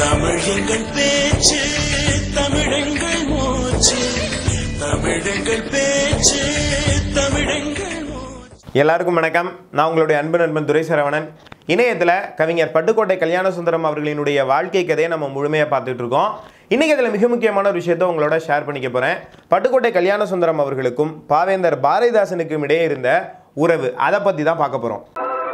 தமிழ் எங்கள் பேச்சு தமிழெங்கள் மூச்சு தமிழெங்கள் பேச்சு தமிழெங்கள் மூச்சு எல்லாருக்கும் வணக்கம் நான் உங்களுடைய அன்பு நண்பன் துரை சரவணன் இணையத்தில் கவிஞர் பட்டுக்கோட்டை கல்யாண சுந்தரம் அவர்களினுடைய வாழ்க்கை கதையை நம்ம முழுமையாக பார்த்துட்டு இருக்கோம் இன்னைக்கு இதில் மிக முக்கியமான ஒரு விஷயத்தை உங்களோட ஷேர் பண்ணிக்க போகிறேன் பட்டுக்கோட்டை கல்யாண சுந்தரம் அவர்களுக்கும் பாவேந்தர் பாரதிதாசனுக்கும் இடையே இருந்த உறவு அதை பற்றி தான் பார்க்க போகிறோம்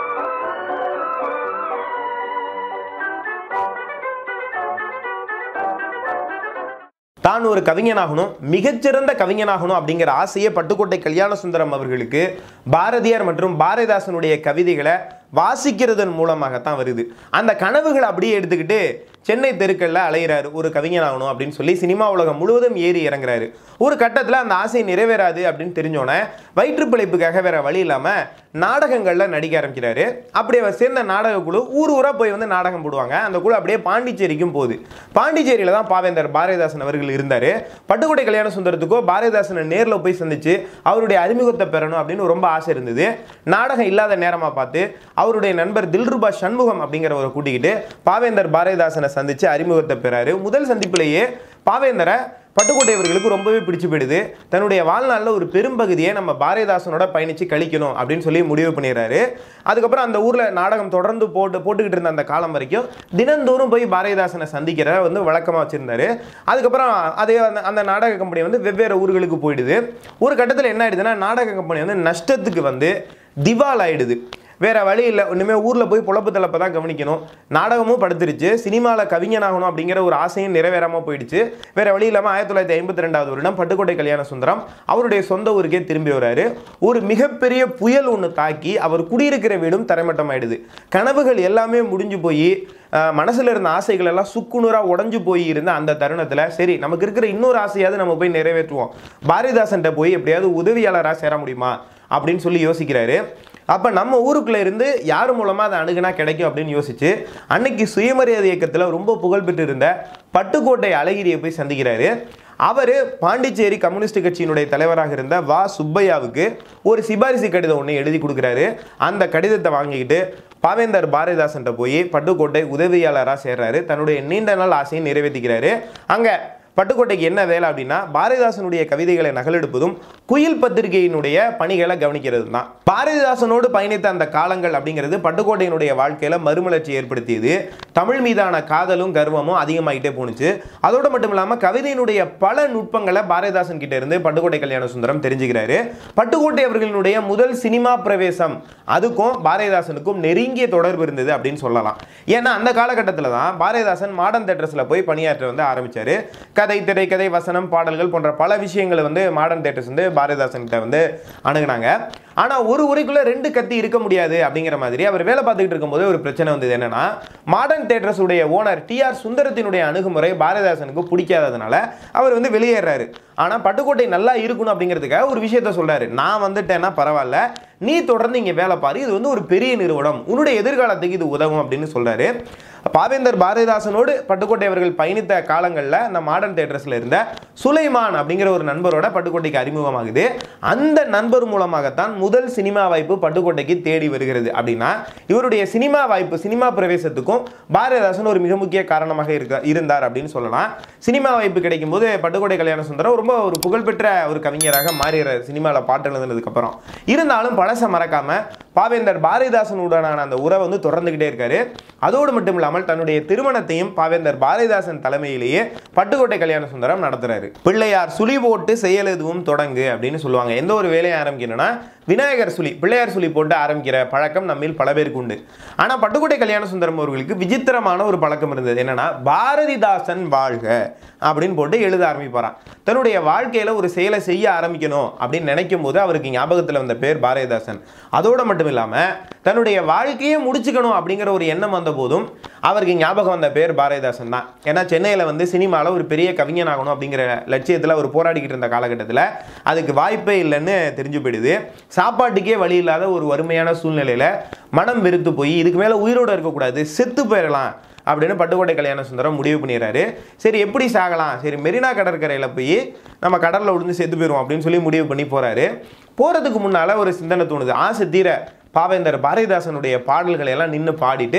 தான் ஒரு கவிஞனாகணும் மிகச்சிறந்த கவிஞனாகணும் அப்படிங்கிற ஆசையே பட்டுக்கோட்டை கல்யாண சுந்தரம் அவர்களுக்கு பாரதியார் மற்றும் பாரதிதாசனுடைய கவிதைகளை வாசிக்கிறதன் மூலமாகத்தான் வருது அந்த கனவுகளை அப்படியே எடுத்துக்கிட்டு சென்னை தெருக்கல்ல அலையிறாரு ஒரு கவிஞனாகணும் அப்படின்னு சொல்லி சினிமா உலகம் முழுவதும் ஏறி இறங்குறாரு ஒரு கட்டத்தில் அந்த ஆசை நிறைவேறாது அப்படின்னு தெரிஞ்சோன்னே வயிற்று பிழைப்புக்காக வேற வழி இல்லாமல் நாடகங்களில் நடிக்க ஆரம்பிக்கிறாரு அப்படி அவர் சேர்ந்த நாடக குழு ஊர் ஊராக போய் வந்து நாடகம் போடுவாங்க அந்த குழு அப்படியே பாண்டிச்சேரிக்கும் போகுது பாண்டிச்சேரியில் தான் பாவேந்தர் பாரதிதாசன் அவர்கள் இருந்தார் பட்டுக்கோட்டை கல்யாண சுந்தரத்துக்கோ பாரதிதாசனை நேரில் போய் சந்திச்சு அவருடைய அறிமுகத்தை பெறணும் அப்படின்னு ரொம்ப ஆசை இருந்தது நாடகம் இல்லாத நேரமாக பார்த்து அவருடைய நண்பர் தில்ருபா சண்முகம் அப்படிங்கிறவரை கூட்டிக்கிட்டு பாவேந்தர் பாரதிதாசனை சந்திச்சு அறிமுகத்தை பெறாரு முதல் சந்திப்பிலேயே பாவேந்தரை பட்டுக்கோட்டை அவர்களுக்கு ரொம்பவே பிடிச்சு போயிடுது தன்னுடைய வாழ்நாளில் ஒரு பெரும்பகுதியை நம்ம பாரதிதாசனோட பயணித்து கழிக்கணும் அப்படின்னு சொல்லி முடிவு பண்ணிடுறாரு அதுக்கப்புறம் அந்த ஊரில் நாடகம் தொடர்ந்து போட்டு போட்டுக்கிட்டு இருந்த அந்த காலம் வரைக்கும் தினந்தோறும் போய் பாரதிதாசனை சந்திக்கிற வந்து வழக்கமாக வச்சுருந்தாரு அதுக்கப்புறம் அதே அந்த அந்த நாடக கம்பெனி வந்து வெவ்வேறு ஊர்களுக்கு போயிடுது ஒரு கட்டத்தில் என்ன ஆயிடுதுன்னா நாடக கம்பெனி வந்து நஷ்டத்துக்கு வந்து திவால் ஆயிடுது வேற வழி இல்லை ஒன்றுமே ஊரில் போய் பொழப்பு தளப்பை தான் கவனிக்கணும் நாடகமும் படுத்துருச்சு சினிமாவில் கவிஞனாகணும் அப்படிங்கிற ஒரு ஆசையும் நிறைவேறாமல் போயிடுச்சு வேற வழி இல்லாமல் ஆயிரத்தி தொள்ளாயிரத்தி ஐம்பத்தி ரெண்டாவது வருடம் பட்டுக்கோட்டை கல்யாண சுந்தரம் அவருடைய சொந்த ஊருக்கே திரும்பி வராரு ஒரு மிகப்பெரிய புயல் ஒன்று தாக்கி அவர் குடியிருக்கிற வீடும் தரைமட்டமாயிடுது கனவுகள் எல்லாமே முடிஞ்சு போய் மனசில் இருந்த ஆசைகள் எல்லாம் சுக்குநூறாக உடஞ்சு போய் இருந்த அந்த தருணத்தில் சரி நமக்கு இருக்கிற இன்னொரு ஆசையாவது நம்ம போய் நிறைவேற்றுவோம் பாரதிதாசன்கிட்ட போய் எப்படியாவது உதவியாளராக சேர முடியுமா அப்படின்னு சொல்லி யோசிக்கிறாரு அப்போ நம்ம ஊருக்குள்ளே இருந்து யார் மூலமாக அதை அணுகுனா கிடைக்கும் அப்படின்னு யோசிச்சு அன்னைக்கு சுயமரியாதை இயக்கத்தில் ரொம்ப புகழ்பெற்று இருந்த பட்டுக்கோட்டை அழகிரியை போய் சந்திக்கிறாரு அவர் பாண்டிச்சேரி கம்யூனிஸ்ட் கட்சியினுடைய தலைவராக இருந்த வா சுப்பையாவுக்கு ஒரு சிபாரிசு கடிதம் ஒன்று எழுதி கொடுக்குறாரு அந்த கடிதத்தை வாங்கிக்கிட்டு பாவேந்தர் பாரதிதாசன்ட்ட போய் பட்டுக்கோட்டை உதவியாளராக சேர்றாரு தன்னுடைய நீண்ட நாள் ஆசையை நிறைவேற்றிக்கிறாரு அங்கே பட்டுக்கோட்டைக்கு என்ன வேலை அப்படின்னா பாரதிதாசனுடைய கவிதைகளை நகலெடுப்பதும் குயில் பத்திரிகையினுடைய பணிகளை கவனிக்கிறது தான் பாரதிதாசனோடு பயணித்த அந்த காலங்கள் அப்படிங்கிறது பட்டுக்கோட்டையினுடைய வாழ்க்கையில மறுமலர்ச்சி ஏற்படுத்தியது தமிழ் மீதான காதலும் கர்வமும் அதிகமாகிட்டே போணுச்சு அதோடு மட்டும் இல்லாமல் கவிதையினுடைய பல நுட்பங்களை பாரதிதாசன் கிட்ட இருந்து பட்டுக்கோட்டை கல்யாண சுந்தரம் தெரிஞ்சுக்கிறாரு பட்டுக்கோட்டை அவர்களினுடைய முதல் சினிமா பிரவேசம் அதுக்கும் பாரதிதாசனுக்கும் நெருங்கிய தொடர்பு இருந்தது அப்படின்னு சொல்லலாம் ஏன்னா அந்த காலகட்டத்தில் தான் பாரதிதாசன் மாடர்ன் தேட்டர்ஸில் போய் பணியாற்ற வந்து ஆரம்பிச்சாரு கதை திரைக்கதை வசனம் பாடல்கள் போன்ற பல விஷயங்களை வந்து மாடர்ன் தேட்டர்ஸ் வந்து பாரதிதாசன் கிட்ட வந்து அணுகுனாங்க ஆனால் ஒரு உரைக்குள்ள ரெண்டு கத்தி இருக்க முடியாது அப்படிங்கிற மாதிரி அவர் வேலை பார்த்துக்கிட்டு இருக்கும்போது ஒரு பிரச்சனை வந்தது என்னன்னா மாடர்ன் தேட்டர்ஸ் உடைய ஓனர் டி ஆர் சுந்தரத்தினுடைய அணுகுமுறை பாரதிதாசனுக்கு பிடிக்காததுனால அவர் வந்து வெளியேறாரு ஆனால் பட்டுக்கோட்டை நல்லா இருக்கணும் அப்படிங்கிறதுக்காக ஒரு விஷயத்த சொல்றாரு நான் வந்துட்டேன்னா பரவாயில்ல நீ தொடர்ந்து இங்கே வேலை பாரு இது வந்து ஒரு பெரிய நிறுவனம் உன்னுடைய எதிர்காலத்துக்கு இது உதவும் அப்படின்னு சொல்றாரு பாவேந்தர் பாரதிதாசனோடு பட்டுக்கோட்டை அவர்கள் பயணித்த காலங்களில் அந்த மாடர்ன் தேட்டர்ஸில் இருந்த சுலைமான் அப்படிங்கிற ஒரு நண்பரோட பட்டுக்கோட்டைக்கு அறிமுகமாகுது அந்த நண்பர் மூலமாகத்தான் முதல் சினிமா வாய்ப்பு பட்டுக்கோட்டைக்கு தேடி வருகிறது அப்படின்னா இவருடைய சினிமா வாய்ப்பு சினிமா பிரவேசத்துக்கும் பாரதிதாசன் ஒரு மிக முக்கிய காரணமாக இருக்க இருந்தார் அப்படின்னு சொல்லலாம் சினிமா வாய்ப்பு கிடைக்கும் போது பட்டுக்கோட்டை கல்யாண சுந்தரம் ரொம்ப ஒரு புகழ்பெற்ற ஒரு கவிஞராக மாறுகிறார் சினிமாவில் பாட்டு எழுதுனதுக்கு அப்புறம் இருந்தாலும் பழச மறக்காம பாவேந்தர் பாரதிதாசனுடனான அந்த உறவை வந்து தொடர்ந்துகிட்டே இருக்காரு அதோடு மட்டும் இல்லாமல் தன்னுடைய திருமணத்தையும் பாவேந்தர் பாரதிதாசன் தலைமையிலேயே பட்டுக்கோட்டை கல்யாண சுந்தரம் நடத்துறாரு பிள்ளையார் சுழி போட்டு செயல் எதுவும் தொடங்கு அப்படின்னு சொல்லுவாங்க எந்த ஒரு வேலையை ஆரம்பிக்கணும்னா விநாயகர் சுழி பிள்ளையார் சுழி போட்டு ஆரம்பிக்கிற பழக்கம் நம்மில் பல பேருக்கு உண்டு ஆனால் பட்டுக்கோட்டை கல்யாண சுந்தரம் அவர்களுக்கு விசித்திரமான ஒரு பழக்கம் இருந்தது என்னன்னா பாரதிதாசன் வாழ்க அப்படின்னு போட்டு எழுத ஆரம்பிப்பாராம் தன்னுடைய வாழ்க்கையில ஒரு செயலை செய்ய ஆரம்பிக்கணும் அப்படின்னு நினைக்கும் போது அவருக்கு ஞாபகத்தில் வந்த பேர் பாரதிதாசன் அதோட மட்டும் இல்லாம தன்னுடைய வாழ்க்கையே முடிச்சுக்கணும் அப்படிங்கிற ஒரு எண்ணம் வந்த போதும் அவருக்கு ஞாபகம் வந்த பேர் பாரதிதாசன் தான் ஏன்னா சென்னையில் வந்து சினிமாவில் ஒரு பெரிய கவிஞன் ஆகணும் அப்படிங்கிற லட்சியத்தில் அவர் போராடிக்கிட்டு இருந்த காலகட்டத்தில் அதுக்கு வாய்ப்பே இல்லைன்னு தெரிஞ்சு போயிடுது சாப்பாட்டுக்கே வழி இல்லாத ஒரு வறுமையான சூழ்நிலையில் மனம் வெறுத்து போய் இதுக்கு மேலே உயிரோடு இருக்கக்கூடாது செத்து போயிடலாம் அப்படின்னு பட்டுக்கோட்டை கல்யாண சுந்தரம் முடிவு பண்ணிடுறாரு சரி எப்படி சாகலாம் சரி மெரினா கடற்கரையில் போய் நம்ம கடலில் விழுந்து செத்து போயிடுவோம் அப்படின்னு சொல்லி முடிவு பண்ணி போகிறாரு போகிறதுக்கு முன்னால் ஒரு சிந்தனை தோணுது ஆசை தீர பாவேந்தர் பாரதிதாசனுடைய பாடல்களை எல்லாம் நின்று பாடிட்டு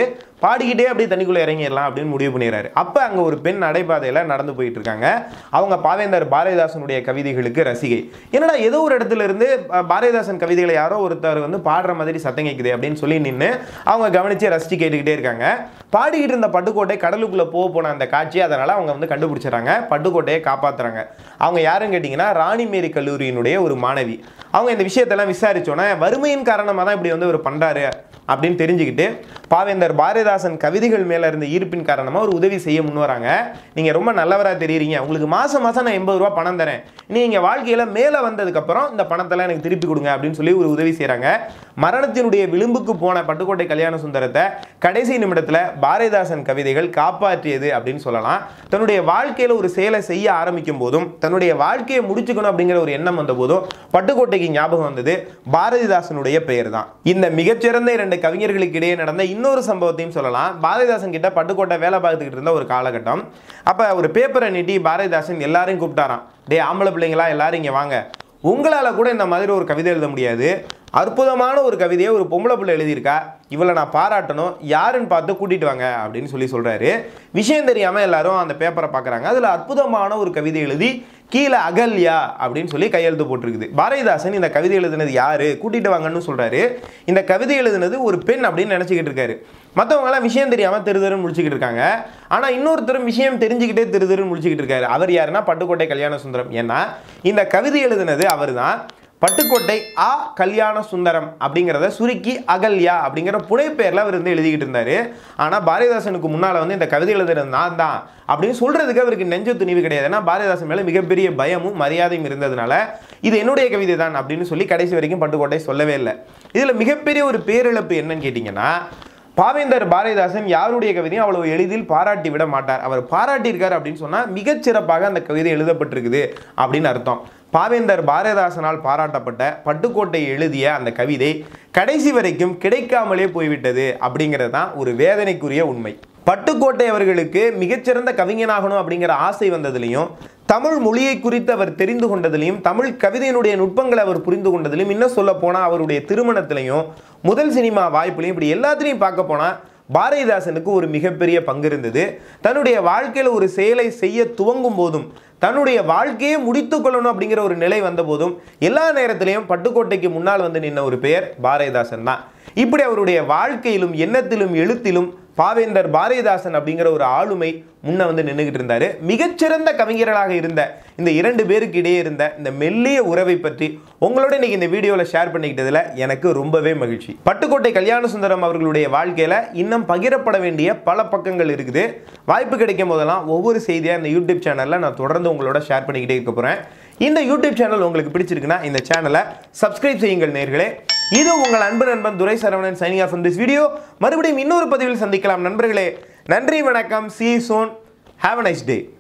பாடிக்கிட்டே அப்படியே தண்ணிக்குள்ளே இறங்கிடலாம் அப்படின்னு முடிவு பண்ணிடுறாரு அப்போ அங்கே ஒரு பெண் நடைபாதையில் நடந்து போயிட்டு இருக்காங்க அவங்க பாவேந்தர் பாரதிதாசனுடைய கவிதைகளுக்கு ரசிகை என்னடா ஏதோ ஒரு இடத்துல இருந்து அஹ், பாரதிதாசன் கவிதைகளை யாரோ ஒருத்தர் வந்து பாடுற மாதிரி சத்தம் கேட்குது அப்படின்னு சொல்லி நின்று அவங்க கவனிச்சு ரசிச்சு கேட்டுக்கிட்டே இருக்காங்க பாடிக்கிட்டு இருந்த பட்டுக்கோட்டை கடலுக்குள்ளே போக போன அந்த காட்சி அதனால் அவங்க வந்து கண்டுபிடிச்சிடறாங்க பட்டுக்கோட்டையை காப்பாத்துறாங்க அவங்க யாருன்னு கேட்டிங்கன்னா ராணிமேரி கல்லூரியினுடைய ஒரு மாணவி அவங்க இந்த விஷயத்தெல்லாம் விசாரிச்சோன்னே வறுமையின் காரணமாக தான் இப்படி வந்து ஒரு பண்ணுறாரு அப்படின்னு தெரிஞ்சுக்கிட்டு பாவேந்தர் பாரதிதாசன் கவிதைகள் மேலே இருந்த ஈர்ப்பின் காரணமாக ஒரு உதவி செய்ய முன் வராங்க நீங்கள் ரொம்ப நல்லவராக தெரியுறீங்க உங்களுக்கு மாதம் மாதம் நான் எண்பது ரூபா பணம் தரேன் நீங்கள் வாழ்க்கையில் மேலே வந்ததுக்கப்புறம் இந்த பணத்தெல்லாம் எனக்கு திருப்பி கொடுங்க அப்படின்னு சொல்லி ஒரு உதவி செய்கிறாங்க மரணத்தினுடைய விளிம்புக்கு போன பட்டுக்கோட்டை கல்யாண சுந்தரத்தை கடைசி நிமிடத்தில் பாரதிதாசன் கவிதைகள் காப்பாற்றியது அப்படின்னு சொல்லலாம் தன்னுடைய வாழ்க்கையில் ஒரு செயலை செய்ய ஆரம்பிக்கும் போதும் தன்னுடைய வாழ்க்கையை முடிச்சுக்கணும் அப்படிங்கிற ஒரு எண்ணம் வந்த போதும் பட்டுக்கோட்டைக்கு ஞாபகம் வந்தது பாரதிதாசனுடைய பெயர் தான் இந்த மிகச்சிறந்த இரண்டு கவிஞர்களுக்கு இடையே நடந்த இன்னொரு சம்பவத்தையும் சொல்லலாம் பாரதிதாசன் கிட்ட பட்டுக்கோட்டை வேலை பார்த்துக்கிட்டு இருந்த ஒரு காலகட்டம் அப்போ ஒரு பேப்பரை நீட்டி பாரதிதாசன் எல்லாரையும் கூப்பிட்டாராம் டேய் ஆம்பளை பிள்ளைங்களா எல்லாரும் இங்கே வாங்க உங்களால் கூட இந்த மாதிரி ஒரு கவிதை எழுத முடியாது அற்புதமான ஒரு கவிதையை ஒரு பொம்பளை பிள்ளை எழுதியிருக்கா இவளை நான் பாராட்டணும் யாருன்னு பார்த்து கூட்டிட்டு வாங்க அப்படின்னு சொல்லி சொல்றாரு விஷயம் தெரியாமல் எல்லாரும் அந்த பேப்பரை பார்க்குறாங்க அதில் அற்புதமான ஒரு கவிதை எழுதி கீழே அகல்யா அப்படின்னு சொல்லி கையெழுத்து போட்டிருக்குது பாரதிதாசன் இந்த கவிதை எழுதுனது யாரு கூட்டிட்டு வாங்கன்னு சொல்றாரு இந்த கவிதை எழுதுனது ஒரு பெண் அப்படின்னு நினச்சிக்கிட்டு இருக்காரு மற்றவங்களாம் விஷயம் தெரியாமல் திரு திருன்னு முடிச்சுக்கிட்டு இருக்காங்க ஆனால் இன்னொருத்தரும் விஷயம் தெரிஞ்சுக்கிட்டே திரு திருன்னு முடிச்சுக்கிட்டு இருக்காரு அவர் யாருன்னா பட்டுக்கோட்டை கல்யாண சுந்தரம் ஏன்னா இந்த கவிதை எழுதுனது அவர் தான் பட்டுக்கோட்டை ஆ கல்யாண சுந்தரம் அப்படிங்கிறத சுருக்கி அகல்யா அப்படிங்கிற புனைப்பெயரில் அவர் வந்து எழுதிக்கிட்டு இருந்தார் ஆனால் பாரதிதாசனுக்கு முன்னால் வந்து இந்த கவிதை எழுதுறது நான் தான் அப்படின்னு சொல்கிறதுக்கு அவருக்கு நெஞ்ச துணிவு கிடையாது ஏன்னா பாரதிதாசன் மேலே மிகப்பெரிய பயமும் மரியாதையும் இருந்ததுனால இது என்னுடைய கவிதை தான் அப்படின்னு சொல்லி கடைசி வரைக்கும் பட்டுக்கோட்டை சொல்லவே இல்லை இதில் மிகப்பெரிய ஒரு பேரிழப்பு என்னன்னு கேட்டிங்கன்னா பாவேந்தர் பாரதிதாசன் யாருடைய கவிதையும் அவ்வளவு எளிதில் பாராட்டி விட மாட்டார் அவர் பாராட்டியிருக்கார் அப்படின்னு சொன்னால் மிகச்சிறப்பாக அந்த கவிதை எழுதப்பட்டிருக்குது அப்படின்னு அர்த்தம் பாவேந்தர் பாரதிதாசனால் பாராட்டப்பட்ட பட்டுக்கோட்டை எழுதிய அந்த கவிதை கடைசி வரைக்கும் கிடைக்காமலே போய்விட்டது அப்படிங்கிறது தான் ஒரு வேதனைக்குரிய உண்மை பட்டுக்கோட்டை அவர்களுக்கு மிகச்சிறந்த கவிஞனாகணும் அப்படிங்கிற ஆசை வந்ததுலையும் தமிழ் மொழியை குறித்து அவர் தெரிந்து கொண்டதிலையும் தமிழ் கவிதையினுடைய நுட்பங்களை அவர் புரிந்து கொண்டதிலையும் இன்னும் சொல்ல போனால் அவருடைய திருமணத்திலையும் முதல் சினிமா வாய்ப்புலையும் இப்படி எல்லாத்துலேயும் பார்க்க போனால் பாரதிதாசனுக்கு ஒரு மிகப்பெரிய பங்கு இருந்தது தன்னுடைய வாழ்க்கையில் ஒரு செயலை செய்ய துவங்கும் போதும் தன்னுடைய வாழ்க்கையை முடித்து கொள்ளணும் அப்படிங்கிற ஒரு நிலை வந்த போதும் எல்லா நேரத்திலையும் பட்டுக்கோட்டைக்கு முன்னால் வந்து நின்ன ஒரு பெயர் பாரதிதாசன் தான் இப்படி அவருடைய வாழ்க்கையிலும் எண்ணத்திலும் எழுத்திலும் பாவேந்தர் பாரதிதாசன் அப்படிங்கிற ஒரு ஆளுமை முன்ன வந்து நின்றுகிட்டு இருந்தாரு மிகச்சிறந்த கவிஞர்களாக இருந்த இந்த இரண்டு பேருக்கு இடையே இருந்த இந்த மெல்லிய உறவை பற்றி உங்களோட இன்னைக்கு இந்த வீடியோவில் ஷேர் பண்ணிக்கிட்டதுல எனக்கு ரொம்பவே மகிழ்ச்சி பட்டுக்கோட்டை கல்யாண சுந்தரம் அவர்களுடைய வாழ்க்கையில இன்னும் பகிரப்பட வேண்டிய பல பக்கங்கள் இருக்குது வாய்ப்பு கிடைக்கும் போதெல்லாம் ஒவ்வொரு செய்தியாக இந்த யூடியூப் சேனலில் நான் தொடர்ந்து உங்களோட ஷேர் பண்ணிக்கிட்டே இருக்க போகிறேன் இந்த யூடியூப் சேனல் உங்களுக்கு பிடிச்சிருக்குன்னா இந்த சேனலை சப்ஸ்கிரைப் செய்யுங்கள் நேர்களே இது உங்கள் அன்பு நண்பன் Durai Saravanan signing off this video மறுபடியும் இன்னொரு பதிவில் சந்திக்கலாம் நண்பர்களே நன்றி வணக்கம் see soon have a nice day